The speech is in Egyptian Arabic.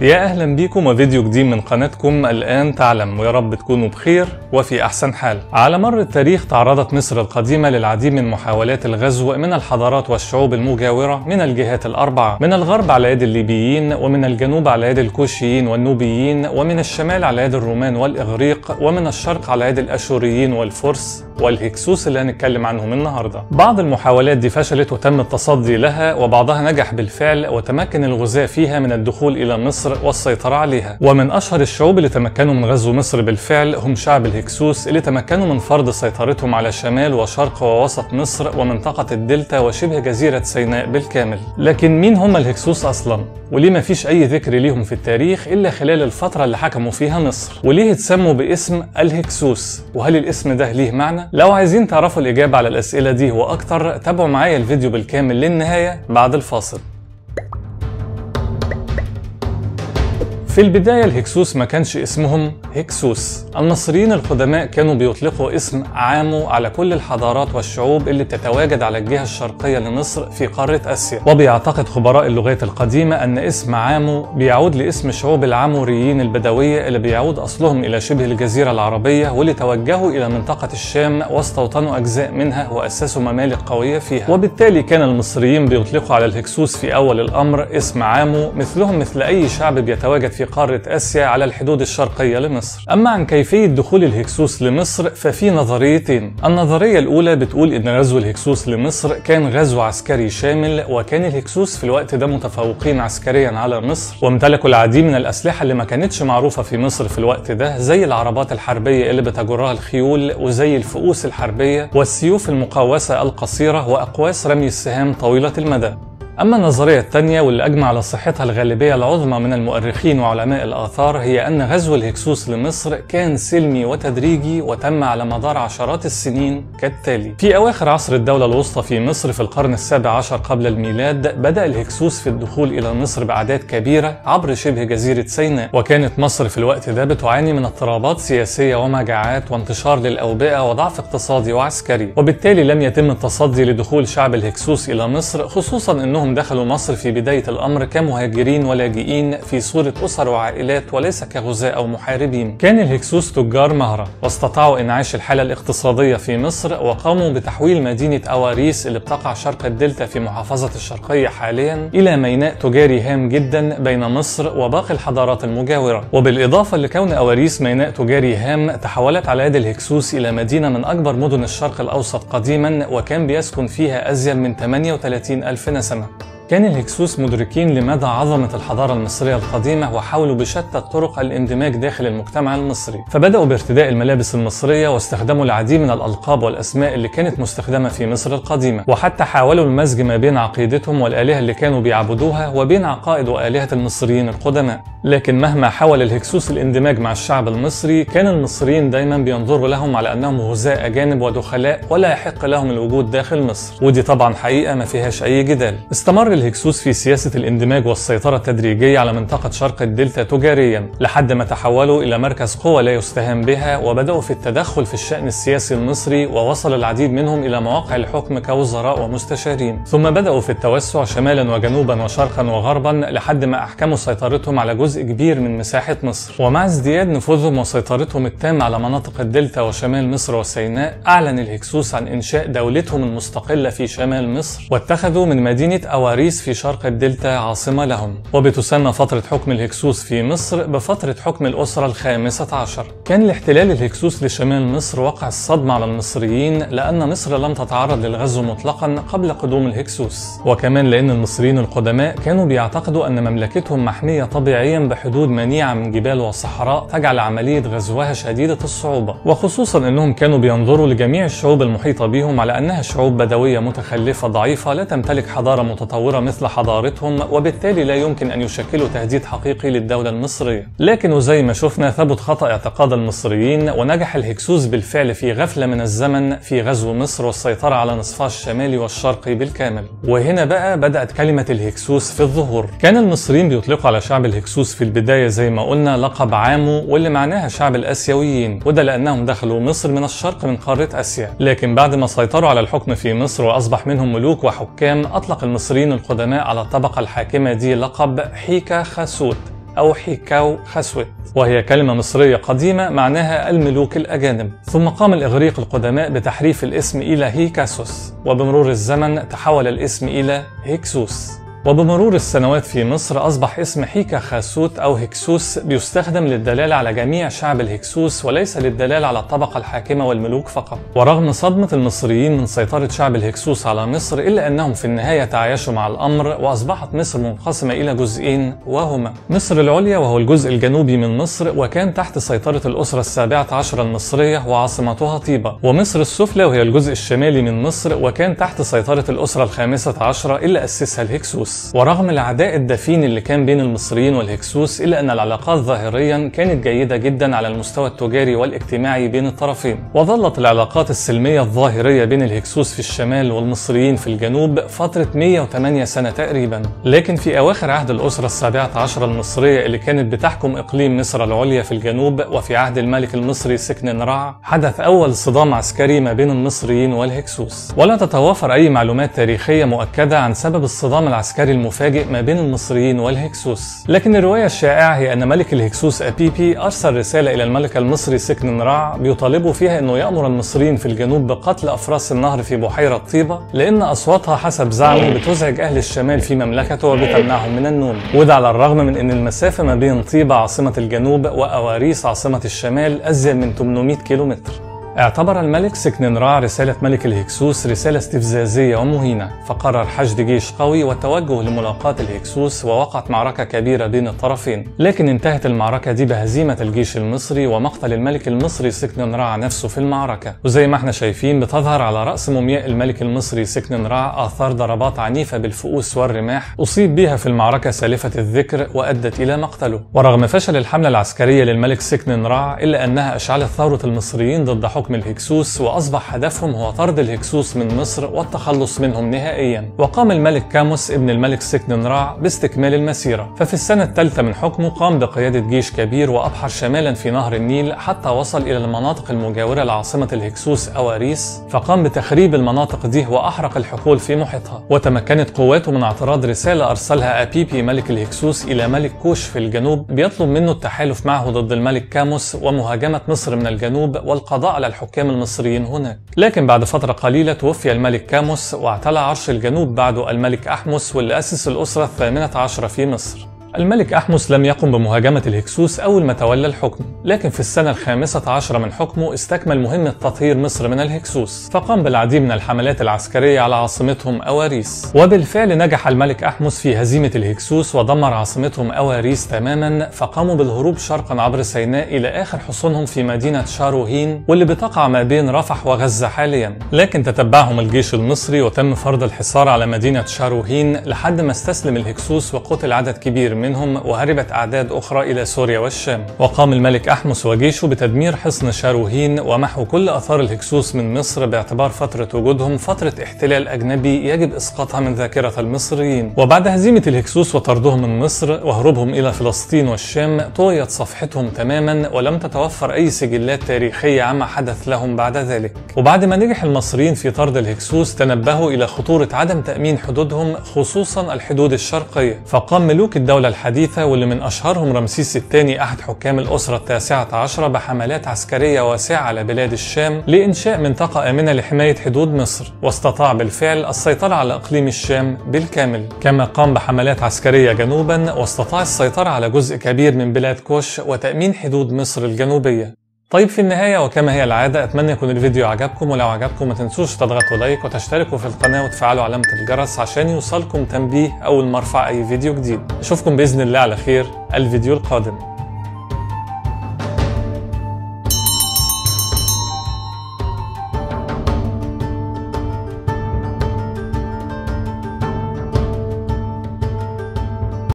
يا اهلا بيكم وفيديو جديد من قناتكم الان تعلم ويا رب تكونوا بخير وفي احسن حال. على مر التاريخ تعرضت مصر القديمه للعديد من محاولات الغزو من الحضارات والشعوب المجاوره من الجهات الاربعه، من الغرب على يد الليبيين ومن الجنوب على يد الكوشيين والنوبيين ومن الشمال على يد الرومان والاغريق ومن الشرق على يد الاشوريين والفرس والهكسوس اللي هنتكلم عنهم النهارده. بعض المحاولات دي فشلت وتم التصدي لها وبعضها نجح بالفعل وتمكن الغزاة فيها من الدخول الى مصر والسيطرة عليها ومن أشهر الشعوب اللي تمكنوا من غزو مصر بالفعل هم شعب الهكسوس اللي تمكنوا من فرض سيطرتهم على شمال وشرق ووسط مصر ومنطقة الدلتا وشبه جزيرة سيناء بالكامل لكن مين هم الهكسوس أصلا؟ وليه ما فيش أي ذكر ليهم في التاريخ إلا خلال الفترة اللي حكموا فيها مصر وليه اتسموا باسم الهكسوس وهل الاسم ده ليه معنى؟ لو عايزين تعرفوا الإجابة على الأسئلة دي وأكتر تابعوا معايا الفيديو بالكامل للنهاية بعد الفاصل في البداية الهكسوس ما كانش اسمهم هكسوس المصريين القدماء كانوا بيطلقوا اسم عامو على كل الحضارات والشعوب اللي بتتواجد على الجهة الشرقية لمصر في قارة آسيا وبيعتقد خبراء اللغات القديمة أن اسم عامو بيعود لاسم شعوب العاموريين البدوية اللي بيعود أصلهم إلى شبه الجزيرة العربية واللي توجهوا إلى منطقة الشام واستوطنوا أجزاء منها وأسسوا ممالك قوية فيها وبالتالي كان المصريين بيطلقوا على الهكسوس في أول الأمر اسم عامو مثلهم مثل أي شعب بيتواجد في قارة آسيا على الحدود الشرقية لمصر أما عن كيفية دخول الهكسوس لمصر ففي نظريتين النظرية الأولى بتقول إن غزو الهكسوس لمصر كان غزو عسكري شامل وكان الهكسوس في الوقت ده متفوقين عسكريا على مصر وامتلكوا العديد من الأسلحة اللي ما كانتش معروفة في مصر في الوقت ده زي العربات الحربية اللي بتجرها الخيول وزي الفؤوس الحربية والسيوف المقوسة القصيرة وأقواس رمي السهام طويلة المدى أما النظرية الثانية واللي أجمع على صحتها الغالبية العظمى من المؤرخين وعلماء الآثار هي أن غزو الهكسوس لمصر كان سلمي وتدريجي وتم على مدار عشرات السنين كالتالي في أواخر عصر الدولة الوسطى في مصر في القرن السابع عشر قبل الميلاد بدأ الهكسوس في الدخول إلى مصر بأعداد كبيرة عبر شبه جزيرة سيناء وكانت مصر في الوقت ده بتعاني من اضطرابات سياسية ومجاعات وانتشار للأوبئة وضعف اقتصادي وعسكري وبالتالي لم يتم التصدي لدخول شعب الهكسوس إلى مصر خصوصا أنهم أنهم دخلوا مصر في بداية الأمر كمهاجرين ولاجئين في صورة أسر وعائلات وليس كغزاة أو محاربين. كان الهكسوس تجار مهرة واستطاعوا إنعاش الحالة الاقتصادية في مصر وقاموا بتحويل مدينة أواريس اللي بتقع شرق الدلتا في محافظة الشرقية حاليا إلى ميناء تجاري هام جدا بين مصر وباقي الحضارات المجاورة. وبالإضافة لكون أواريس ميناء تجاري هام تحولت على يد الهكسوس إلى مدينة من أكبر مدن الشرق الأوسط قديما وكان بيسكن فيها أزيد من 38 ألف نسمة. كان الهكسوس مدركين لمدى عظمة الحضارة المصرية القديمة وحاولوا بشتى الطرق الاندماج داخل المجتمع المصري فبدأوا بارتداء الملابس المصرية واستخدموا العديد من الألقاب والأسماء اللي كانت مستخدمة في مصر القديمة وحتى حاولوا المزج ما بين عقيدتهم والآلهة اللي كانوا بيعبدوها وبين عقائد وآلهة المصريين القدماء لكن مهما حاول الهكسوس الاندماج مع الشعب المصري كان المصريين دايما بينظروا لهم على أنهم غزاة أجانب ودخلاء ولا يحق لهم الوجود داخل مصر ودي طبعا حقيقة ما فيهاش أي جدال استمر الهكسوس في سياسة الاندماج والسيطرة التدريجية على منطقة شرق الدلتا تجاريا لحد ما تحولوا إلى مركز قوة لا يستهان بها وبدأوا في التدخل في الشأن السياسي المصري ووصل العديد منهم إلى مواقع الحكم كوزراء ومستشارين ثم بدأوا في التوسع شمالا وجنوبا وشرقا وغربا لحد ما أحكموا سيطرتهم على جزء كبير من مساحة مصر ومع ازدياد نفوذهم وسيطرتهم التامة على مناطق الدلتا وشمال مصر وسيناء أعلن الهكسوس عن إنشاء دولتهم المستقلة في شمال مصر واتخذوا من مدينة أواريس في شرق الدلتا عاصمة لهم وبتسمى فترة حكم الهكسوس في مصر بفترة حكم الأسرة الخامسة عشر كان الاحتلال الهكسوس لشمال مصر وقع الصدمة على المصريين لأن مصر لم تتعرض للغزو مطلقا قبل قدوم الهكسوس وكمان لأن المصريين القدماء كانوا بيعتقدوا أن مملكتهم محمية طبيعيا بحدود منيعة من جبال وصحراء تجعل عملية غزوها شديدة الصعوبة وخصوصا أنهم كانوا بينظروا لجميع الشعوب المحيطة بهم على أنها شعوب بدوية متخلفة ضعيفة لا تمتلك حضارة متطورة مثل حضارتهم وبالتالي لا يمكن أن يشكلوا تهديد حقيقي للدولة المصرية لكن وزي ما شفنا ثبت خطأ اعتقاد المصريين ونجح الهكسوس بالفعل في غفلة من الزمن في غزو مصر والسيطرة على نصفها الشمالي والشرقي بالكامل وهنا بقى بدأت كلمة الهكسوس في الظهور كان المصريين بيطلقوا على شعب الهكسوس في البداية زي ما قلنا لقب عامو واللي معناها شعب الآسيويين وده لأنهم دخلوا مصر من الشرق من قارة آسيا لكن بعد ما سيطروا على الحكم في مصر وأصبح منهم ملوك وحكام أطلق المصريين القدماء على الطبقة الحاكمة دي لقب حيكا خاسوت أو حيكاو خسوت وهي كلمة مصرية قديمة معناها الملوك الأجانب ثم قام الإغريق القدماء بتحريف الاسم إلى هيكاسوس وبمرور الزمن تحول الاسم إلى هيكسوس وبمرور السنوات في مصر أصبح اسم حيكا خاسوت أو هكسوس بيستخدم للدلالة على جميع شعب الهكسوس وليس للدلالة على الطبقة الحاكمة والملوك فقط ورغم صدمة المصريين من سيطرة شعب الهكسوس على مصر إلا أنهم في النهاية تعايشوا مع الأمر وأصبحت مصر منقسمة إلى جزئين وهما مصر العليا وهو الجزء الجنوبي من مصر وكان تحت سيطرة الأسرة السابعة عشر المصرية وعاصمتها طيبة ومصر السفلى وهي الجزء الشمالي من مصر وكان تحت سيطرة الأسرة الخامسة عشرة إلا أسسها الهكسوس ورغم العداء الدفين اللي كان بين المصريين والهكسوس إلا أن العلاقات ظاهريا كانت جيدة جدا على المستوى التجاري والاجتماعي بين الطرفين وظلت العلاقات السلمية الظاهرية بين الهكسوس في الشمال والمصريين في الجنوب فترة 108 سنة تقريبا لكن في أواخر عهد الأسرة السابعة عشر المصرية اللي كانت بتحكم إقليم مصر العليا في الجنوب وفي عهد الملك المصري سكن رع حدث أول صدام عسكري ما بين المصريين والهكسوس ولا تتوافر أي معلومات تاريخية مؤكدة عن سبب الصدام العسكري المفاجئ ما بين المصريين والهكسوس لكن الرواية الشائعة هي أن ملك الهكسوس أبيبي أرسل رسالة إلى الملك المصري سكن رع بيطالبه فيها أنه يأمر المصريين في الجنوب بقتل أفراس النهر في بحيرة طيبة لأن أصواتها حسب زعمه بتزعج أهل الشمال في مملكته وبتمنعهم من النوم وده على الرغم من أن المسافة ما بين طيبة عاصمة الجنوب وأواريس عاصمة الشمال أزيد من 800 كيلومتر اعتبر الملك سكننرع رسالة ملك الهكسوس رسالة استفزازية ومهينة فقرر حشد جيش قوي والتوجه لملاقاة الهكسوس ووقعت معركة كبيرة بين الطرفين لكن انتهت المعركة دي بهزيمة الجيش المصري ومقتل الملك المصري سكننرع نفسه في المعركة وزي ما احنا شايفين بتظهر على رأس مومياء الملك المصري سكننرع آثار ضربات عنيفة بالفؤوس والرماح أصيب بها في المعركة سالفة الذكر وأدت إلى مقتله ورغم فشل الحملة العسكرية للملك سكننرع إلا أنها أشعلت ثورة المصريين ضد حكم حكم الهكسوس وأصبح هدفهم هو طرد الهكسوس من مصر والتخلص منهم نهائيا وقام الملك كاموس ابن الملك سكننرع باستكمال المسيرة ففي السنة الثالثة من حكمه قام بقيادة جيش كبير وأبحر شمالا في نهر النيل حتى وصل إلى المناطق المجاورة لعاصمة الهكسوس أواريس فقام بتخريب المناطق دي وأحرق الحقول في محيطها وتمكنت قواته من اعتراض رسالة أرسلها أبيبي ملك الهكسوس إلى ملك كوش في الجنوب بيطلب منه التحالف معه ضد الملك كاموس ومهاجمة مصر من الجنوب والقضاء على الحكام المصريين هناك لكن بعد فترة قليلة توفي الملك كاموس واعتلى عرش الجنوب بعده الملك أحمس واللي أسس الأسرة الثامنة عشرة في مصر الملك أحمس لم يقم بمهاجمة الهكسوس أول ما تولى الحكم لكن في السنة الخامسة عشرة من حكمه استكمل مهمة تطهير مصر من الهكسوس فقام بالعديد من الحملات العسكرية على عاصمتهم أواريس وبالفعل نجح الملك أحمس في هزيمة الهكسوس ودمر عاصمتهم أواريس تماما فقاموا بالهروب شرقا عبر سيناء إلى آخر حصونهم في مدينة شاروهين واللي بتقع ما بين رفح وغزة حاليا لكن تتبعهم الجيش المصري وتم فرض الحصار على مدينة شاروهين لحد ما استسلم الهكسوس وقتل عدد كبير منهم وهربت أعداد أخرى إلى سوريا والشام وقام الملك أحمس وجيشه بتدمير حصن شاروهين ومحو كل أثار الهكسوس من مصر باعتبار فترة وجودهم فترة احتلال أجنبي يجب إسقاطها من ذاكرة المصريين وبعد هزيمة الهكسوس وطردهم من مصر وهروبهم إلى فلسطين والشام طويت صفحتهم تماما ولم تتوفر أي سجلات تاريخية عما حدث لهم بعد ذلك وبعد ما نجح المصريين في طرد الهكسوس تنبهوا إلى خطورة عدم تأمين حدودهم خصوصا الحدود الشرقية فقام ملوك الدولة الحديثة واللي من أشهرهم رمسيس الثاني أحد حكام الأسرة التاسعة عشرة بحملات عسكرية واسعة على بلاد الشام لإنشاء منطقة آمنة لحماية حدود مصر واستطاع بالفعل السيطرة على إقليم الشام بالكامل كما قام بحملات عسكرية جنوبا واستطاع السيطرة على جزء كبير من بلاد كوش وتأمين حدود مصر الجنوبية طيب في النهاية وكما هي العادة أتمنى يكون الفيديو عجبكم ولو عجبكم ما تنسوش تضغطوا لايك وتشتركوا في القناة وتفعلوا علامة الجرس عشان يوصلكم تنبيه أول ما أرفع أي فيديو جديد أشوفكم بإذن الله على خير الفيديو القادم